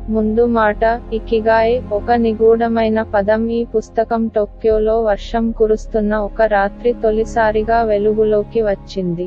ముందు మాట ఇకిగాయ్ ఒక నిగూఢమైన పదం ఈ పుస్తకం టోక్యోలో వర్షం కురుస్తున్న ఒక రాత్రి తొలిసారిగా వెలుగులోకి వచ్చింది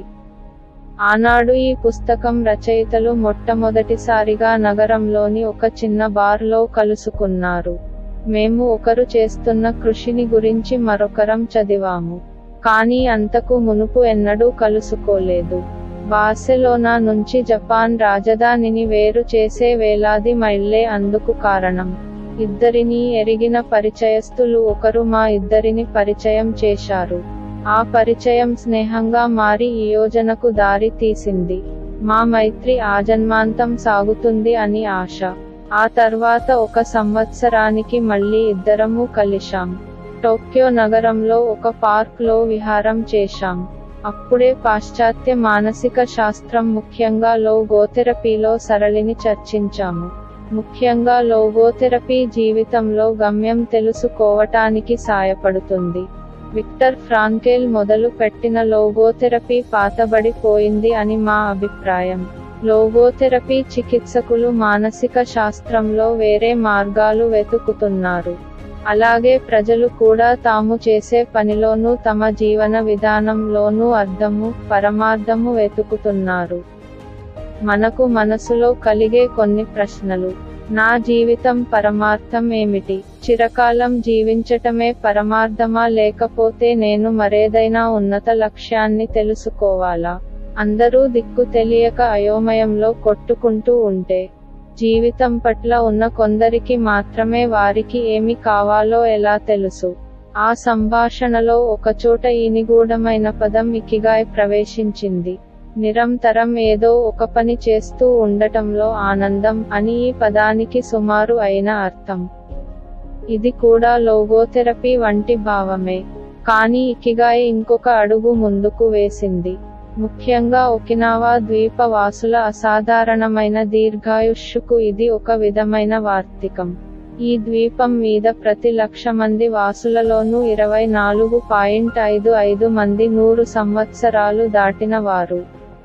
ఆనాడు ఈ పుస్తకం రచయితలు మొట్టమొదటిసారిగా నగరంలోని ఒక చిన్న బార్లో కలుసుకున్నారు మేము ఒకరు చేస్తున్న కృషిని గురించి మరొకరం చదివాము కానీ అంతకు మునుపు ఎన్నడూ కలుసుకోలేదు బార్సెలోనా నుంచి జపాన్ రాజధానిని వేరు చేసే వేలాది మైళ్ళే అందుకు కారణం ఇద్దరిని ఎరిగిన పరిచయస్తులు ఒకరు మా ఇద్దరిని పరిచయం చేశారు ఆ పరిచయం స్నేహంగా మారి ఈ యోజనకు దారి తీసింది మా మైత్రి ఆజన్మాంతం సాగుతుంది అని ఆశ ఆ తర్వాత ఒక సంవత్సరానికి మళ్ళీ ఇద్దరము కలిశాం టోక్యో నగరంలో ఒక పార్క్ లో విహారం చేశాం అప్పుడే పాశ్చాత్య మానసిక శాస్త్రం ముఖ్యంగా లోగోథెరపీలో సరళిని చర్చించాము ముఖ్యంగా లోగోథెరపీ జీవితంలో గమ్యం తెలుసుకోవటానికి సాయపడుతుంది విక్టర్ ఫ్రాంకెల్ మొదలు పెట్టిన లోగోథెరపీ పాతబడిపోయింది అని మా అభిప్రాయం లోగోథెరపీ చికిత్సకులు మానసిక శాస్త్రంలో వేరే మార్గాలు వెతుకుతున్నారు అలాగే ప్రజలు కూడా తాము చేసే పనిలోనూ తమ జీవన విధానంలోనూ అర్థము పరమార్థము వెతుకుతున్నారు మనకు మనసులో కలిగే కొన్ని ప్రశ్నలు నా జీవితం పరమార్థం ఏమిటి చిరకాలం జీవించటమే పరమార్థమా లేకపోతే నేను మరేదైనా ఉన్నత లక్ష్యాన్ని తెలుసుకోవాలా అందరూ దిక్కు తెలియక అయోమయంలో కొట్టుకుంటూ ఉంటే జీవితం పట్ల ఉన్న కొందరికి మాత్రమే వారికి ఏమి కావాలో ఎలా తెలుసు ఆ సంభాషణలో ఒకచోట ఈ నిగూఢమైన పదం ఇకిగాయ్ ప్రవేశించింది నిరంతరం ఏదో ఒక పని చేస్తూ ఉండటంలో ఆనందం అని ఈ పదానికి సుమారు అయిన అర్థం ఇది కూడా లోగోథెరపీ వంటి భావమే కానీ ఇకిగాయ్ ఇంకొక అడుగు ముందుకు వేసింది ముఖ్యంగా ఒకినావా ద్వీప వాసుల అసాధారణమైన దీర్ఘాయుష్యుకు ఇది ఒక విధమైన వార్తికం ఈ ద్వీపం మీద ప్రతి లక్ష మంది వాసులలోనూ ఇరవై నాలుగు పాయింట్ ఐదు ఐదు మంది నూరు సంవత్సరాలు దాటిన వారు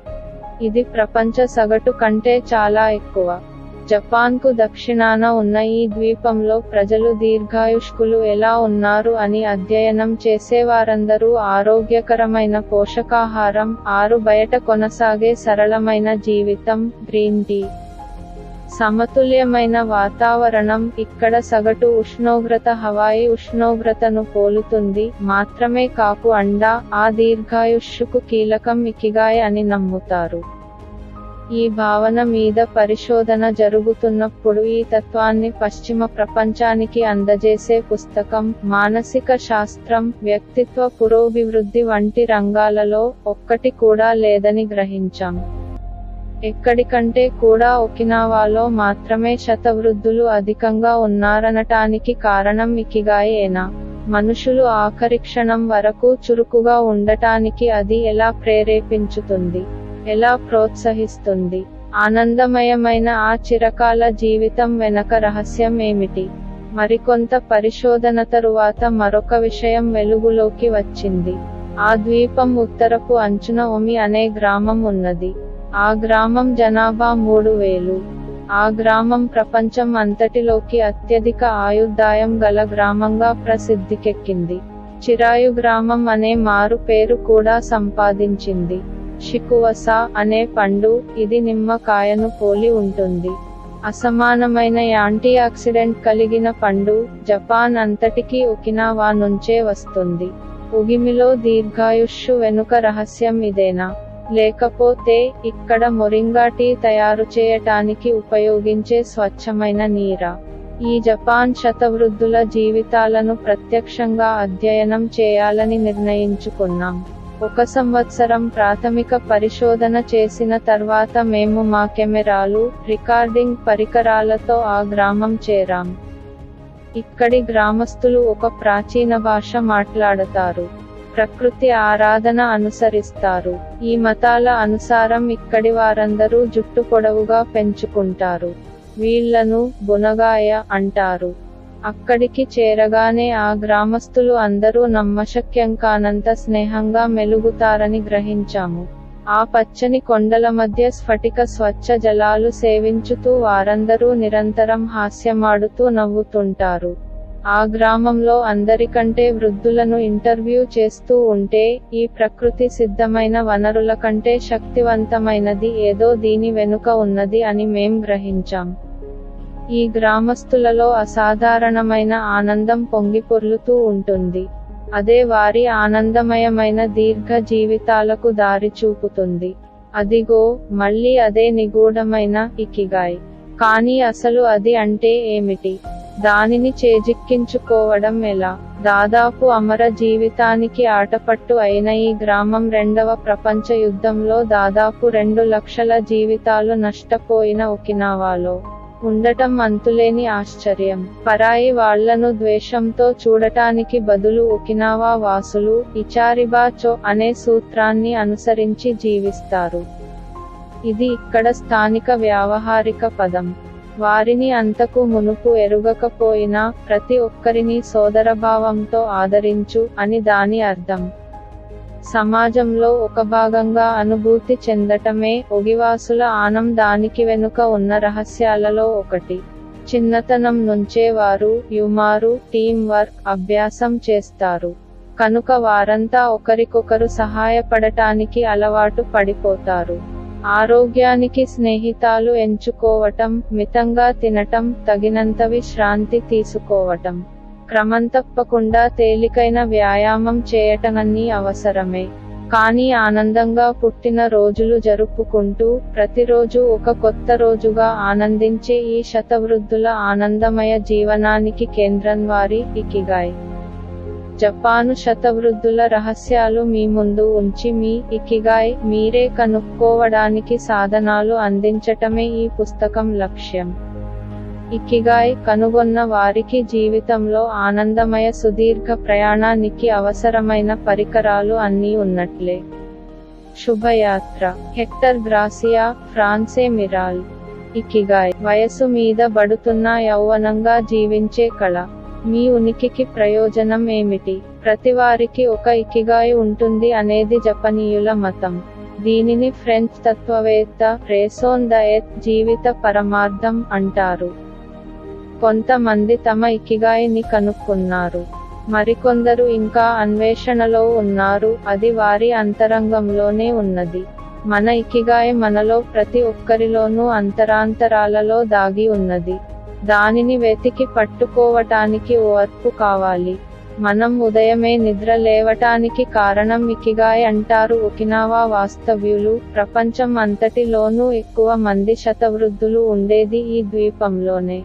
ఇది ప్రపంచ సగటు కంటే చాలా ఎక్కువ జపాన్కు దక్షిణాన ఉన్న ఈ ద్వీపంలో ప్రజలు దీర్ఘాయుష్కులు ఎలా ఉన్నారు అని అధ్యయనం చేసేవారందరూ ఆరోగ్యకరమైన పోషకాహారం ఆరు బయట కొనసాగే సరళమైన జీవితం గ్రీన్ టీ సమతుల్యమైన వాతావరణం ఇక్కడ సగటు ఉష్ణోగ్రత హవాయి ఉష్ణోగ్రతను పోలుతుంది మాత్రమే కాకు అండా ఆ దీర్ఘాయుష్యుకు కీలకం ఇకిగాయ్ అని నమ్ముతారు ఈ భావన మీద పరిశోధన జరుగుతున్నప్పుడు ఈ తత్వాన్ని పశ్చిమ ప్రపంచానికి అందజేసే పుస్తకం మానసిక శాస్త్రం వ్యక్తిత్వ పురోభివృద్ధి వంటి రంగాలలో ఒక్కటి కూడా లేదని గ్రహించాం ఎక్కడికంటే కూడా ఒకినావాలో మాత్రమే శతవృద్ధులు అధికంగా ఉన్నారనటానికి కారణం ఇకిగాయేనా మనుషులు ఆఖరి క్షణం వరకు చురుకుగా ఉండటానికి అది ఎలా ప్రేరేపించుతుంది ఎలా ప్రోత్సహిస్తుంది ఆనందమయమైన ఆ చిరకాల జీవితం వెనక రహస్యం ఏమిటి మరికొంత పరిశోధన తరువాత మరొక విషయం వెలుగులోకి వచ్చింది ఆ ద్వీపం ఉత్తరపు అంచున ఒమి అనే గ్రామం ఉన్నది ఆ గ్రామం జనాభా మూడు వేలు ఆ గ్రామం ప్రపంచం అంతటిలోకి అత్యధిక ఆయుర్దాయం గల గ్రామంగా ప్రసిద్ధికెక్కింది చిరాయు గ్రామం అనే మారు పేరు కూడా సంపాదించింది షికువసా అనే పండు ఇది నిమ్మకాయను పోలి ఉంటుంది అసమానమైన యాంటీ ఆక్సిడెంట్ కలిగిన పండు జపాన్ అంతటికీ ఒకినావా నుంచే వస్తుంది ఉగిమిలో దీర్ఘాయుష్షు వెనుక రహస్యం ఇదేనా లేకపోతే ఇక్కడ మొరింగా టీ తయారు చేయటానికి ఉపయోగించే స్వచ్ఛమైన నీరా ఈ జపాన్ శతవృద్ధుల జీవితాలను ప్రత్యక్షంగా అధ్యయనం చేయాలని నిర్ణయించుకున్నాం ఒక సంవత్సరం ప్రాథమిక పరిశోధన చేసిన తర్వాత మేము మా కెమెరాలు రికార్డింగ్ పరికరాలతో ఆ గ్రామం చేరాం ఇక్కడి గ్రామస్తులు ఒక ప్రాచీన భాష మాట్లాడతారు ప్రకృతి ఆరాధన అనుసరిస్తారు ఈ మతాల అనుసారం ఇక్కడి వారందరూ జుట్టు పొడవుగా పెంచుకుంటారు వీళ్లను బునగాయ అంటారు అక్కడికి చేరగానే ఆ గ్రామస్తులు అందరూ నమ్మశక్యం కానంత స్నేహంగా మెలుగుతారని గ్రహించాము ఆ పచ్చని కొండల మధ్య స్ఫటిక స్వచ్ఛ జలాలు సేవించుతూ వారందరూ నిరంతరం హాస్యమాడుతూ నవ్వుతుంటారు ఆ గ్రామంలో అందరికంటే వృద్ధులను ఇంటర్వ్యూ చేస్తూ ఉంటే ఈ ప్రకృతి సిద్ధమైన వనరుల కంటే శక్తివంతమైనది ఏదో దీని వెనుక ఉన్నది అని మేం గ్రహించాం ఈ గ్రామస్తులలో అసాధారణమైన ఆనందం పొంగిపొర్లుతూ ఉంటుంది అదే వారి ఆనందమయమైన దీర్ఘ జీవితాలకు దారి చూపుతుంది అదిగో మళ్ళీ అదే నిగూఢమైన ఇకిగాయ్ కానీ అసలు అది అంటే ఏమిటి దానిని చేజిక్కించుకోవడం ఎలా దాదాపు అమర జీవితానికి ఆటపట్టు అయిన ఈ గ్రామం రెండవ ప్రపంచ యుద్ధంలో దాదాపు రెండు లక్షల జీవితాలు నష్టపోయిన ఒకినావాలో ఉండటం అంతులేని ఆశ్చర్యం పరాయి వాళ్లను ద్వేషంతో చూడటానికి బదులు ఒకినావా వాసులు ఇచారిబాచో అనే సూత్రాన్ని అనుసరించి జీవిస్తారు ఇది ఇక్కడ స్థానిక వ్యావహారిక పదం వారిని అంతకు మునుపు ఎరుగకపోయినా ప్రతి ఒక్కరిని సోదరభావంతో ఆదరించు అని దాని అర్థం సమాజంలో ఒక భాగంగా అనుభూతి చెందటమే ఒగివాసుల ఆనందానికి వెనుక ఉన్న రహస్యాలలో ఒకటి చిన్నతనం నుంచే వారు యుమారు టీం వర్క్ అభ్యాసం చేస్తారు కనుక వారంతా ఒకరికొకరు సహాయపడటానికి అలవాటు పడిపోతారు ఆరోగ్యానికి స్నేహితాలు ఎంచుకోవటం మితంగా తినటం తగినంత విశ్రాంతి తీసుకోవటం క్రమం తప్పకుండా తేలికైన వ్యాయామం చేయటమన్నీ అవసరమే కానీ ఆనందంగా పుట్టిన రోజులు జరుపుకుంటూ ప్రతిరోజు ఒక కొత్త రోజుగా ఆనందించే ఈ శతవృద్ధుల ఆనందమయ జీవనానికి కేంద్రం వారి ఇకిగాయ్ జపాను శతవృద్ధుల రహస్యాలు మీ ముందు ఉంచి మీ ఇకిగాయ్ మీరే కనుక్కోవడానికి సాధనాలు అందించటమే ఈ పుస్తకం లక్ష్యం ఇకిగాయ్ కనుగొన్న వారికి జీవితంలో ఆనందమయ సుదీర్ఘ ప్రయాణానికి అవసరమైన పరికరాలు అన్నీ ఉన్నట్లే శుభయాత్ర Hector Garcia Francesc Miralles ikigai వయసు మీద బడుతున్న యౌవనంగా జీవించే కళ మీ ఉనికికి ప్రయోజనం ఏమిటి ప్రతివారికి ఒక ఇకిగాయ్ ఉంటుంది అనేది జపనీయుల మతం దీనిని ఫ్రెంచ్ తత్వవేత్త రేసోన్ ద ఎత్ జీవిత పరమార్థం అంటారు కొంతమంది తమ ఇకిగాయిని కనుక్కున్నారు మరికొందరు ఇంకా అన్వేషణలో ఉన్నారు అది వారి అంతరంగంలోనే ఉన్నది మన ఇకిగాయ మనలో ప్రతి ఒక్కరిలోనూ అంతరాంతరాలలో దాగి ఉన్నది దానిని వెతికి పట్టుకోవటానికి ఓర్పు కావాలి మనం ఉదయమే నిద్ర లేవటానికి కారణం ఇకిగాయ్ అంటారు ఒకినావా వాస్తవ్యులు ప్రపంచం అంతటిలోనూ ఎక్కువ మంది శతవృద్ధులు ఉండేది ఈ ద్వీపంలోనే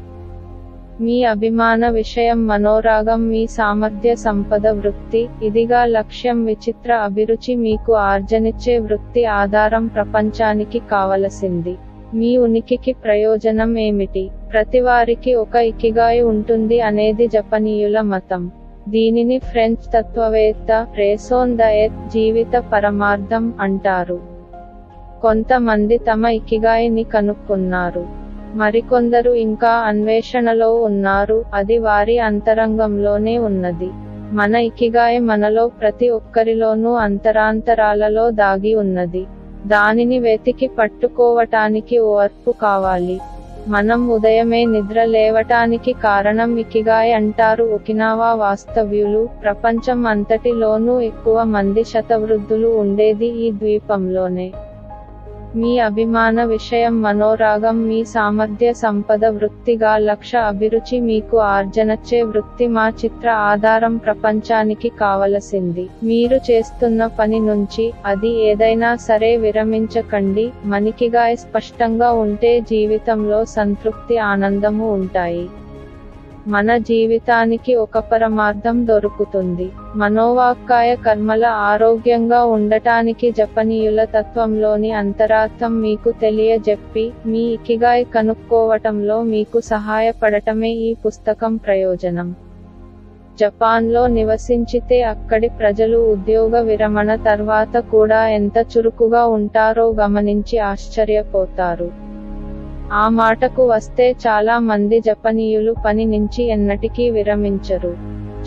మీ అభిమాన విషయం మనోరాగం మీ సామర్థ్య సంపద వృత్తి ఇదిగా లక్ష్యం విచిత్ర అభిరుచి మీకు ఆర్జనిచ్చే వృత్తి ఆధారం ప్రపంచానికి కావలసింది మీ ఉనికికి ప్రయోజనం ఏమిటి ప్రతివారికి ఒక ఇకిగాయి ఉంటుంది అనేది జపనీయుల మతం దీనిని ఫ్రెంచ్ తత్వవేత్త రేసోన్ ద ఎత్ జీవిత పరమార్థం అంటారు కొంతమంది తమ ఇకిగాయిని కనుక్కున్నారు మరికొందరు ఇంకా అన్వేషణలో ఉన్నారు అది వారి అంతరంగంలోనే ఉన్నది మన ఇకిగాయ మనలో ప్రతి ఒక్కరిలోనూ అంతరాంతరాలలో దాగి ఉన్నది దానిని వెతికి పట్టుకోవటానికి ఓర్పు కావాలి మనం ఉదయమే నిద్ర లేవటానికి కారణం ఇకిగాయ్ అంటారు ఒకినావా వాస్తవ్యులు ప్రపంచం అంతటిలోనూ ఎక్కువ మంది శతవృద్ధులు ఉండేది ఈ ద్వీపంలోనే మీ అభిమాన విషయం మనోరాగం మీ సామర్థ్య సంపద వృత్తిగా లక్ష అభిరుచి మీకు ఆర్జనచ్చే వృత్తి మా చిత్ర ఆధారం ప్రపంచానికి కావలసింది మీరు చేస్తున్న పని నుంచి అది ఏదైనా సరే విరమించకండి మనికిగా స్పష్టంగా ఉంటే జీవితంలో సంతృప్తి ఆనందము ఉంటాయి మన జీవితానికి ఒక పరమార్థం దొరుకుతుంది మనోవాక్కాయ కర్మల ఆరోగ్యంగా ఉండటానికి జపనీయుల తత్వంలోని అంతరార్థం మీకు తెలియజెప్పి మీ ఇకిగాయ్ కనుక్కోవటంలో మీకు సహాయపడటమే ఈ పుస్తకం ప్రయోజనం జపాన్లో నివసించితే అక్కడి ప్రజలు ఉద్యోగ విరమణ తర్వాత కూడా ఎంత చురుకుగా ఉంటారో గమనించి ఆశ్చర్యపోతారు ఆ మాటకు వస్తే చాలా మంది జపనీయులు పని నుంచి ఎన్నటికీ విరమించరు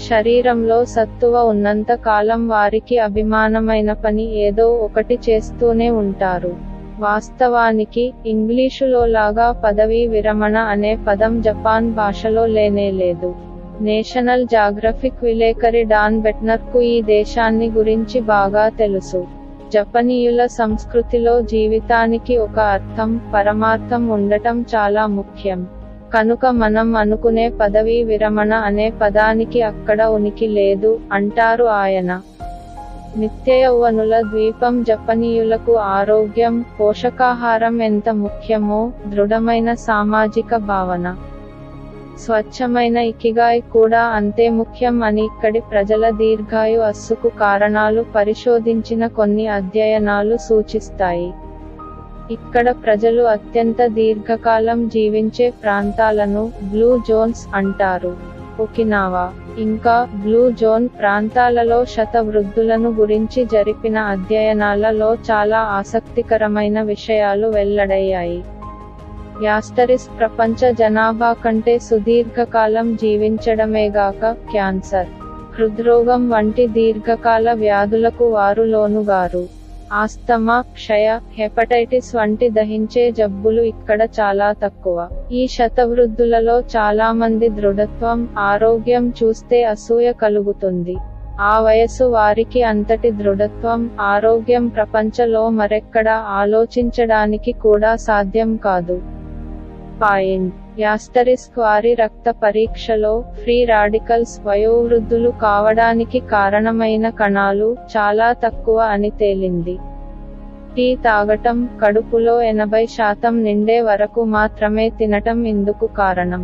శరీరంలో సత్తువ ఉన్నంత కాలం వారికి అభిమానమైన పని ఏదో ఒకటి చేస్తూనే ఉంటారు వాస్తవానికి ఇంగ్లీషులో లాగా పదవీ విరమణ అనే పదం జపాన్ భాషలో లేనే లేదు నేషనల్ జాగ్రఫిక్ విలేకరి డాన్ బెట్నర్కు ఈ దేశాన్ని గురించి బాగా తెలుసు జపనీయుల సంస్కృతిలో జీవితానికి ఒక అర్థం పరమార్థం ఉండటం చాలా ముఖ్యం కనుక మనం అనుకునే పదవీ విరమణ అనే పదానికి అక్కడ ఉనికి లేదు అంటారు ఆయన నిత్యయౌవనుల ద్వీపం జపనీయులకు ఆరోగ్యం పోషకాహారం ఎంత ముఖ్యమో దృఢమైన సామాజిక భావన స్వచ్ఛమైన ఇకిగాయ్ కూడా అంతే ముఖ్యం అని ఇక్కడి ప్రజల దీర్ఘాయు అస్సుకు కారణాలు పరిశోధించిన కొన్ని అధ్యయనాలు సూచిస్తాయి ఇక్కడ ప్రజలు అత్యంత దీర్ఘకాలం జీవించే ప్రాంతాలను బ్లూ జోన్స్ అంటారు ఒకినావా ఇంకా బ్లూ జోన్ ప్రాంతాలలో శతవృద్ధులను గురించి జరిపిన అధ్యయనాలలో చాలా ఆసక్తికరమైన విషయాలు వెల్లడయ్యాయి యాస్టరిస్ ప్రపంచ జనాభా కంటే సుదీర్ఘకాలం జీవించడమేగాక క్యాన్సర్ హృద్రోగం వంటి దీర్ఘకాల వ్యాధులకు వారు లోనుగారు ఆస్తమా క్షయ హెపటైటిస్ వంటి దహించే జబ్బులు ఇక్కడ చాలా తక్కువ ఈ శతవృద్ధులలో చాలా మంది దృఢత్వం ఆరోగ్యం చూస్తే అసూయ కలుగుతుంది ఆ వయసు వారికి అంతటి దృఢత్వం ఆరోగ్యం ప్రపంచలో మరెక్కడా ఆలోచించడానికి కూడా సాధ్యం కాదు పాయింట్ యాస్టరిస్క్ వారి రక్త పరీక్షలో ఫ్రీ రాడికల్స్ వయోవృద్ధులు కావడానికి కారణమైన కణాలు చాలా తక్కువ అని తేలింది టీ తాగటం కడుపులో ఎనభై శాతం నిండే వరకు మాత్రమే తినటం ఇందుకు కారణం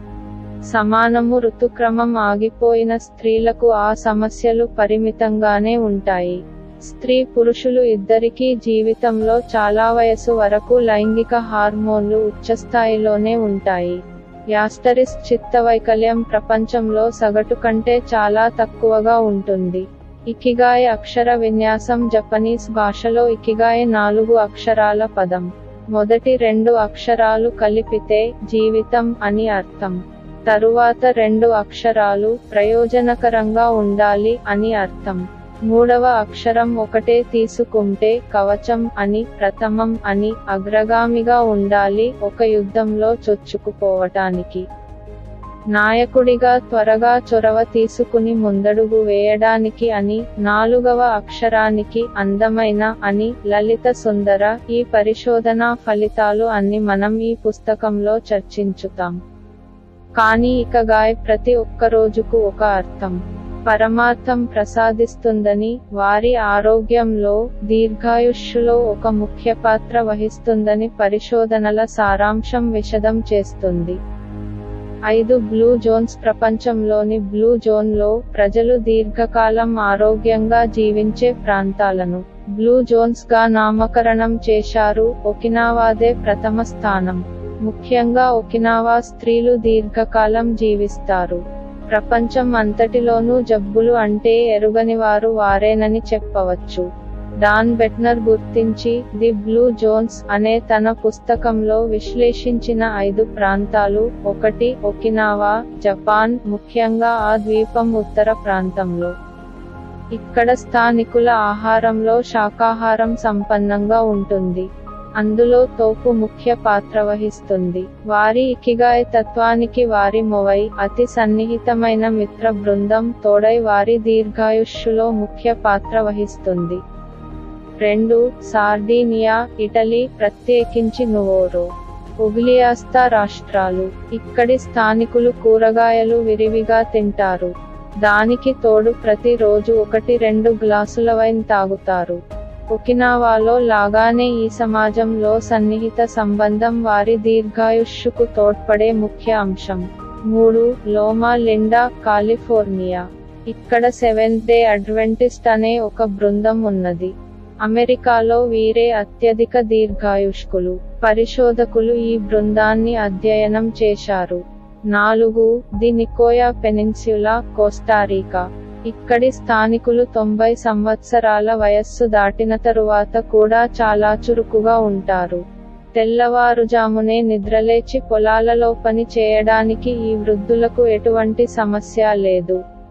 సమానము ఋతుక్రమం ఆగిపోయిన స్త్రీలకు ఆ సమస్యలు పరిమితంగానే ఉంటాయి స్త్రీ పురుషులు ఇద్దరికీ జీవితంలో చాలా వయసు వరకు లైంగిక హార్మోన్లు ఉచ్చస్థాయిలోనే ఉంటాయి యాస్టరిస్ చిత్తవైకల్యం ప్రపంచంలో సగటు కంటే చాలా తక్కువగా ఉంటుంది ఇకిగాయ్ అక్షర విన్యాసం జపనీస్ భాషలో ఇకిగాయ్ నాలుగు అక్షరాల పదం మొదటి రెండు అక్షరాలు కలిపితే జీవితం అని అర్థం తరువాత రెండు అక్షరాలు ప్రయోజనకరంగా ఉండాలి అని అర్థం మూడవ అక్షరం ఒకటే తీసుకుంటే కవచం అని ప్రథమం అని అగ్రగామిగా ఉండాలి ఒక యుద్ధంలో చొచ్చుకుపోవటానికి నాయకుడిగా త్వరగా చొరవ తీసుకుని ముందడుగు వేయడానికి అని నాలుగవ అక్షరానికి అందమైన అని లలిత సుందర ఈ పరిశోధనా ఫలితాలు అన్ని మనం ఈ పుస్తకంలో చర్చించుతాం కానీ ఇక గాయ్ ప్రతి ఒక్క రోజుకు ఒక అర్థం పరమార్థం ప్రసాదిస్తుందని వారి ఆరోగ్యంలో దీర్ఘాయుష్యులో ఒక ముఖ్య పాత్ర వహిస్తుందని పరిశోధనల సారాంశం విశదం చేస్తుంది ఐదు బ్లూ జోన్స్ ప్రపంచంలోని బ్లూ జోన్లో ప్రజలు దీర్ఘకాలం ఆరోగ్యంగా జీవించే ప్రాంతాలను బ్లూ జోన్స్ గా నామకరణం చేశారు ఒకినావాదే ప్రథమ స్థానం ముఖ్యంగా ఒకినావా స్త్రీలు దీర్ఘకాలం జీవిస్తారు ప్రపంచం అంతటిలోనూ జబ్బులు అంటే ఎరుగని వారు వారేనని చెప్పవచ్చు డాన్ బెట్నర్ గుర్తించి ది బ్లూ జోన్స్ అనే తన పుస్తకంలో విశ్లేషించిన ఐదు ప్రాంతాలు ఒకటి ఒకినావా జపాన్ ముఖ్యంగా ఆ ద్వీపం ఉత్తర ప్రాంతంలో ఇక్కడ స్థానికుల ఆహారంలో శాకాహారం సంపన్నంగా ఉంటుంది అందులో తోపు ముఖ్య పాత్ర వహిస్తుంది వారి ఇకిగాయ్ తత్వానికి వారి మొవై అతి సన్నిహితమైన మిత్ర బృందం తోడై వారి దీర్ఘాయుష్యులో ముఖ్య పాత్ర వహిస్తుంది రెండు సార్డీనియా ఇటలీ ప్రత్యేకించి నువోరో ఉగ్లియాస్తా రాష్ట్రాలు ఇక్కడి స్థానికులు కూరగాయలు విరివిగా తింటారు దానికి తోడు ప్రతి రోజు ఒకటి రెండు గ్లాసుల వైన్ తాగుతారు ఒకినావాలో లాగానే ఈ సమాజంలో సన్నిహిత సంబంధం వారి దీర్ఘాయుష్యుకు తోడ్పడే ముఖ్య అంశం మూడు లోమా లిండా కాలిఫోర్నియా ఇక్కడ సెవెంత్ డే అడ్వెంటిస్ట్ అనే ఒక బృందం ఉన్నది అమెరికాలో వీరే అత్యధిక దీర్ఘాయుష్కులు పరిశోధకులు ఈ బృందాన్ని అధ్యయనం చేశారు నాలుగు ది నికోయా పెనిన్సులా కోస్టారీకా ఇక్కడి స్థానికులు తొంభై సంవత్సరాల వయస్సు దాటిన తరువాత కూడా చాలా చురుకుగా ఉంటారు తెల్లవారుజామునే నిద్రలేచి పొలాలలో పని చేయడానికి ఈ వృద్ధులకు ఎటువంటి సమస్య లేదు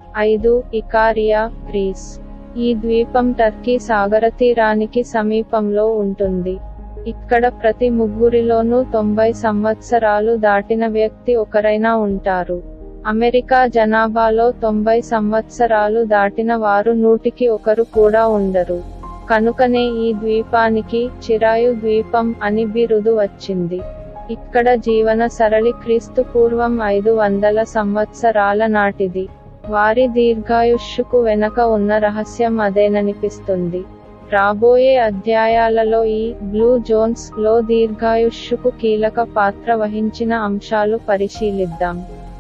ఐదు ఇకారియా గ్రీస్ ఈ ద్వీపం టర్కీ సాగరతీరానికి సమీపంలో ఉంటుంది ఇక్కడ ప్రతి ముగ్గురిలోనూ తొంభై సంవత్సరాలు దాటిన వ్యక్తి ఒకరైనా ఉంటారు అమెరికా జనాభాలో తొంభై సంవత్సరాలు దాటిన వారు నూటికి ఒకరు కూడా ఉండరు కనుకనే ఈ ద్వీపానికి చిరాయు ద్వీపం అని బిరుదు వచ్చింది ఇక్కడ జీవన సరళి క్రీస్తు పూర్వం ఐదు వందల సంవత్సరాల నాటిది వారి దీర్ఘాయుష్యుకు వెనక ఉన్న రహస్యం అదేననిపిస్తుంది రాబోయే అధ్యాయాలలో ఈ బ్లూ జోన్స్ లో దీర్ఘాయుష్యుకు కీలక పాత్ర వహించిన అంశాలు పరిశీలిద్దాం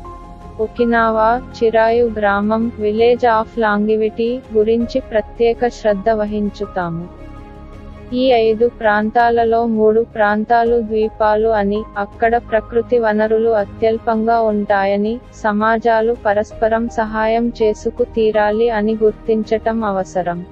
ఒకినావా చిరాయు గ్రామం విలేజ్ ఆఫ్ లాంగివిటీ గురించి ప్రత్యేక శ్రద్ధ వహించుతాము ఈ ఐదు ప్రాంతాలలో మూడు ప్రాంతాలు ద్వీపాలు అని అక్కడ ప్రకృతి వనరులు అత్యల్పంగా ఉంటాయని సమాజాలు పరస్పరం సహాయం చేసుకు తీరాలి అని గుర్తించటం అవసరం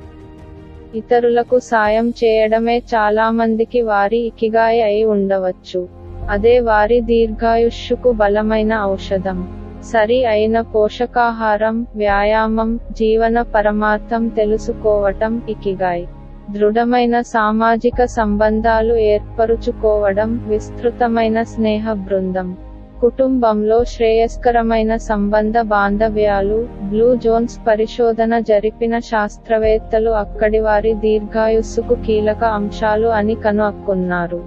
ఇతరులకు సాయం చేయడమే చాలామందికి వారి ఇకిగాయ అయి ఉండవచ్చు అదే వారి దీర్ఘాయుష్యుకు బలమైన ఔషధం సరి అయిన పోషకాహారం వ్యాయామం జీవన పరమార్థం తెలుసుకోవటం ఇకిగాయ్ దృఢమైన సామాజిక సంబంధాలు ఏర్పరుచుకోవడం విస్తృతమైన స్నేహ బృందం కుటుంబంలో శ్రేయస్కరమైన సంబంధ బాంధవ్యాలు బ్లూ జోన్స్ పరిశోధన జరిపిన శాస్త్రవేత్తలు అక్కడి వారి దీర్ఘాయుస్సుకు కీలక అంశాలు అని కనుక్కున్నారు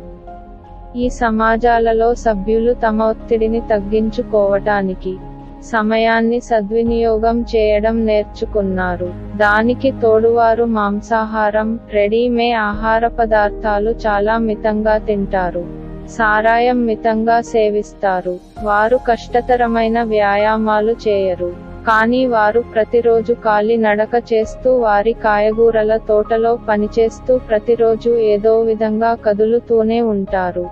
ఈ సమాజాలలో సభ్యులు తమ ఒత్తిడిని తగ్గించుకోవటానికి సమయాన్ని సద్వినియోగం చేయడం నేర్చుకున్నారు దానికి తోడువారు మాంసాహారం రెడీమే ఆహార పదార్థాలు చాలా మితంగా తింటారు సారాయం మితంగా సేవిస్తారు వారు కష్టతరమైన వ్యాయామాలు చేయరు కానీ వారు ప్రతిరోజు కాలి నడక చేస్తూ వారి కాయగూరల తోటలో పనిచేస్తూ ప్రతిరోజు ఏదో విధంగా కదులుతూనే ఉంటారు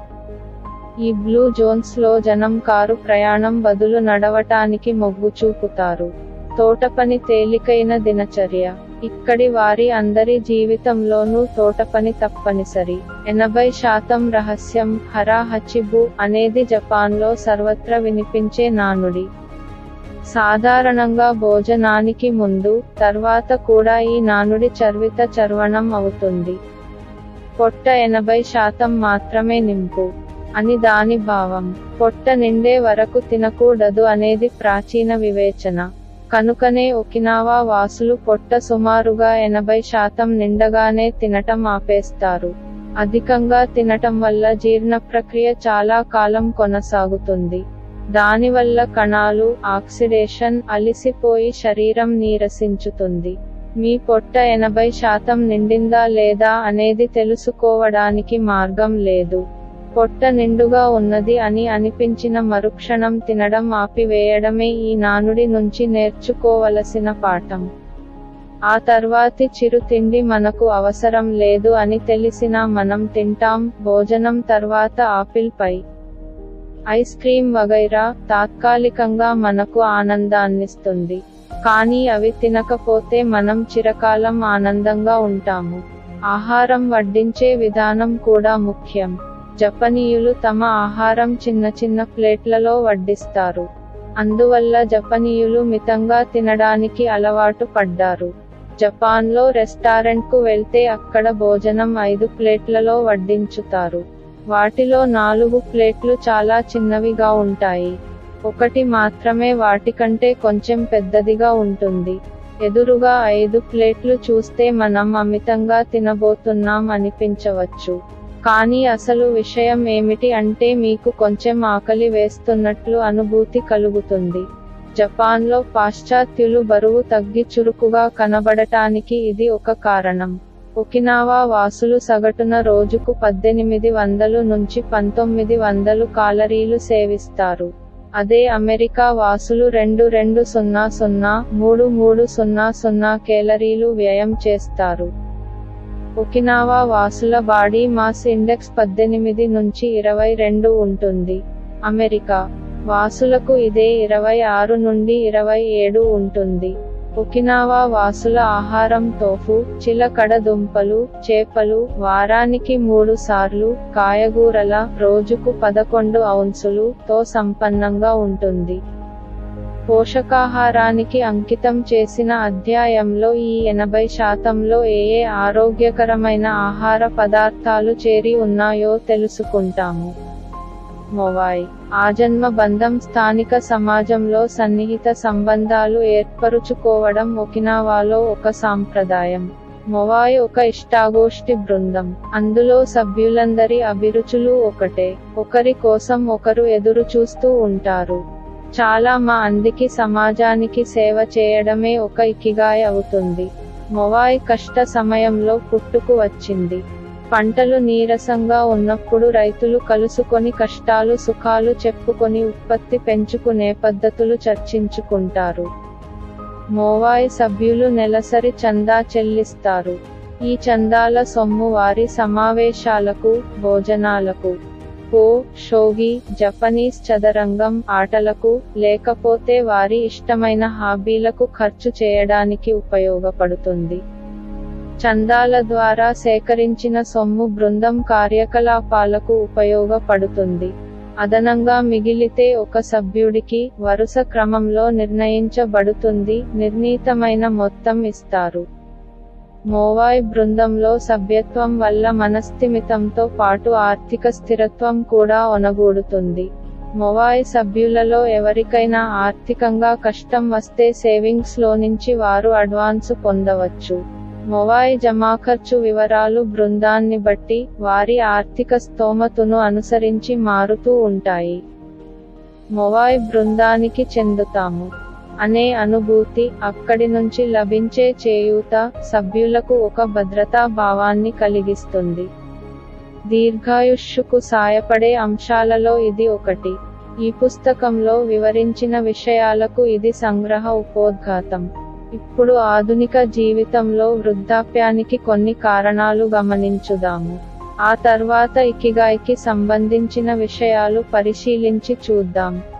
ఈ బ్లూ జోన్స్ లో జనం కారు ప్రయాణం బదులు నడవటానికి మొగ్గు చూపుతారు తోటపని తేలికైన దినచర్య ఇక్కడి వారి అందరి జీవితంలోనూ తోటపని తప్పనిసరి ఎనభై శాతం రహస్యం హరా హచిబు అనేది జపాన్లో సర్వత్ర వినిపించే నానుడి సాధారణంగా భోజనానికి ముందు తర్వాత కూడా ఈ నానుడి చర్విత చర్వణం అవుతుంది పొట్ట ఎనభై శాతం మాత్రమే నింపు అని దాని భావం పొట్ట నిండే వరకు తినకూడదు అనేది ప్రాచీన వివేచన కనుకనే ఒకినావా వాసులు పొట్ట సుమారుగా ఎనభై శాతం నిండగానే తినటం ఆపేస్తారు అధికంగా తినటం వల్ల జీర్ణ ప్రక్రియ చాలా కాలం కొనసాగుతుంది దానివల్ల కణాలు ఆక్సిడేషన్ అలిసిపోయి శరీరం నీరసించుతుంది మీ పొట్ట ఎనభై శాతం నిండిందా లేదా అనేది తెలుసుకోవడానికి మార్గం లేదు పొట్ట నిండుగా ఉన్నది అని అనిపించిన మరుక్షణం తినడం ఆపివేయడమే ఈ నానుడి నుంచి నేర్చుకోవలసిన పాఠం ఆ తర్వాతి చిరు తిండి మనకు అవసరం లేదు అని తెలిసినా మనం తింటాం భోజనం తర్వాత ఆపిల్ పై ఐస్ క్రీమ్ వగైరా తాత్కాలికంగా మనకు ఆనందాన్నిస్తుంది కానీ అవి తినకపోతే మనం చిరకాలం ఆనందంగా ఉంటాము ఆహారం వడ్డించే విధానం కూడా ముఖ్యం జపనీయులు తమ ఆహారం చిన్న చిన్న ప్లేట్లలో వడ్డిస్తారు అందువల్ల జపనీయులు మితంగా తినడానికి అలవాటు పడ్డారు జపాన్లో రెస్టారెంట్కు వెళ్తే అక్కడ భోజనం ఐదు ప్లేట్లలో వడ్డించుతారు వాటిలో నాలుగు ప్లేట్లు చాలా చిన్నవిగా ఉంటాయి ఒకటి మాత్రమే వాటికంటే కొంచెం పెద్దదిగా ఉంటుంది ఎదురుగా ఐదు ప్లేట్లు చూస్తే మనం అమితంగా తినబోతున్నాం అనిపించవచ్చు కానీ అసలు విషయం ఏమిటి అంటే మీకు కొంచెం ఆకలి వేస్తున్నట్లు అనుభూతి కలుగుతుంది జపాన్లో పాశ్చాత్యులు బరువు తగ్గి చురుకుగా కనబడటానికి ఇది ఒక కారణం ఒకినావా వాసులు సగటున రోజుకు పద్దెనిమిది వందలు నుంచి పంతొమ్మిది వందలు కాలరీలు సేవిస్తారు అదే అమెరికా వాసులు రెండు రెండు సున్నా సున్నా మూడు మూడు సున్నా సున్నా కేలరీలు వ్యయం చేస్తారు ఒకినావా వాసుల బాడీ మాస్ ఇండెక్స్ పద్దెనిమిది నుంచి ఇరవై రెండు ఉంటుంది అమెరికా వాసులకు ఇదే ఇరవై ఆరు నుండి ఇరవై ఏడు ఉంటుంది ఒకినావా వాసుల ఆహారం తోఫు చిలకడ దుంపలు చేపలు వారానికి మూడు సార్లు కాయగూరల రోజుకు పదకొండు ఔన్సులు తో సంపన్నంగా ఉంటుంది పోషకాహారానికి అంకితం చేసిన అధ్యాయంలో ఈ ఎనభై శాతంలో ఏ ఏ ఆరోగ్యకరమైన ఆహార పదార్థాలు చేరి ఉన్నాయో తెలుసుకుంటాము మొవాయ్ ఆజన్మ బంధం స్థానిక సమాజంలో సన్నిహిత సంబంధాలు ఏర్పరుచుకోవడం ఒకినావాలో ఒక సాంప్రదాయం మొవాయ్ ఒక ఇష్టాగోష్ఠి బృందం అందులో సభ్యులందరి అభిరుచులు ఒకటే ఒకరి కోసం ఒకరు ఎదురు చూస్తూ ఉంటారు చాలా మా అందికి సమాజానికి సేవ చేయడమే ఒక ఇకిగాయ్ అవుతుంది మొవాయ్ కష్ట సమయంలో పుట్టుకు వచ్చింది పంటలు నీరసంగా ఉన్నప్పుడు రైతులు కలుసుకొని కష్టాలు సుఖాలు చెప్పుకొని ఉత్పత్తి పెంచుకునే పద్ధతులు చర్చించుకుంటారు మోవాయ్ సభ్యులు నెలసరి చందా చెల్లిస్తారు ఈ చందాల సొమ్ము వారి సమావేశాలకు భోజనాలకు పో షోగి జపనీస్ చదరంగం ఆటలకు లేకపోతే వారి ఇష్టమైన హాబీలకు ఖర్చు చేయడానికి ఉపయోగపడుతుంది చందాల ద్వారా సేకరించిన సొమ్ము బృందం కార్యకలాపాలకు ఉపయోగపడుతుంది అదనంగా మిగిలితే ఒక సభ్యుడికి వరుస క్రమంలో నిర్ణయించబడుతుంది నిర్ణీతమైన మొత్తం ఇస్తారు మోవాయ్ బృందంలో సభ్యత్వం వల్ల మనస్థిమితంతో పాటు ఆర్థిక స్థిరత్వం కూడా ఒనగూడుతుంది మొవాయ్ సభ్యులలో ఎవరికైనా ఆర్థికంగా కష్టం వస్తే సేవింగ్స్ లో నుంచి వారు అడ్వాన్సు పొందవచ్చు మొవాయ్ జమా ఖర్చు వివరాలు బృందాన్ని బట్టి వారి ఆర్థిక స్తోమతును అనుసరించి మారుతూ ఉంటాయి మొవాయ్ బృందానికి చెందుతాము అనే అనుభూతి అక్కడి నుంచి లభించే చేయూత సభ్యులకు ఒక భద్రతా భావాన్ని కలిగిస్తుంది దీర్ఘాయుష్కు సాయపడే అంశాలలో ఇది ఒకటి ఈ పుస్తకంలో వివరించిన విషయాలకు ఇది సంగ్రహ ఉపోద్ఘాతం ఇప్పుడు ఆధునిక జీవితంలో వృద్ధాప్యానికి కొన్ని కారణాలు గమనించుదాము ఆ తర్వాత ఇకిగాయికి సంబంధించిన విషయాలు పరిశీలించి చూద్దాం